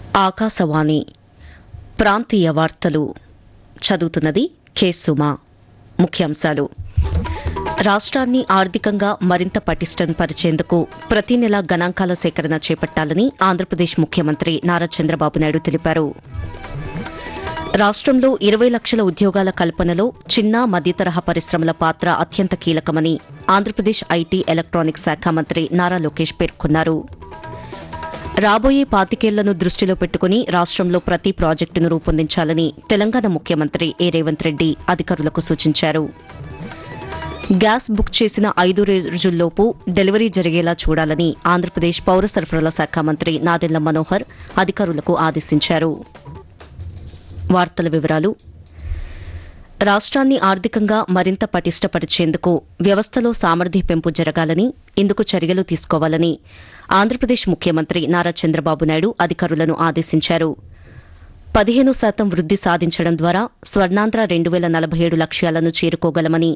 ఆకాశవాణి ప్రాంతీయ వార్తలు చదువుతున్నది కె సుమా ముఖ్యాంశాలు రాష్ట్రాన్ని ఆర్థికంగా మరింత పటిష్టం పరిచేందుకు ప్రతి నెల గణాంకాల సేకరణ చేపట్టాలని ఆంధ్రప్రదేశ్ ముఖ్యమంత్రి నారా చంద్రబాబు నాయుడు తెలిపారు రాష్ట్రంలో ఇరవై లక్షల ఉద్యోగాల కల్పనలో చిన్న మధ్యతరహా పరిశ్రమల పాత్ర అత్యంత కీలకమని ఆంధ్రప్రదేశ్ ఐటీ ఎలక్ట్రానిక్స్ శాఖ మంత్రి నారా లోకేష్ పేర్కొన్నారు రాబోయే పాతికేళ్లను దృష్టిలో పెట్టుకుని రాష్ట్రంలో ప్రతి ప్రాజెక్టును రూపొందించాలని తెలంగాణ ముఖ్యమంత్రి ఏ రేవంత్ రెడ్డి అధికారులకు సూచించారు గ్యాస్ బుక్ చేసిన ఐదు రోజుల్లోపు డెలివరీ జరిగేలా చూడాలని ఆంధ్రప్రదేశ్ పౌర సరఫరాల శాఖ మంత్రి నాదెళ్ల మనోహర్ అధికారులకు ఆదేశించారు వార్తల వివరాలు రాష్ట్రాన్ని ఆర్థికంగా మరింత పటిష్టపరిచేందుకు వ్యవస్థలో సామర్థ్య పెంపు జరగాలని ఇందుకు చర్యలు తీసుకోవాలని ఆంధ్రప్రదేశ్ ముఖ్యమంత్రి నారా చంద్రబాబు నాయుడు అధికారులను ఆదేశించారు పదిహేను శాతం వృద్ది సాధించడం ద్వారా స్వర్ణాంధ్ర రెండు వేల నలభై ఏడు లక్ష్యాలను చేరుకోగలమని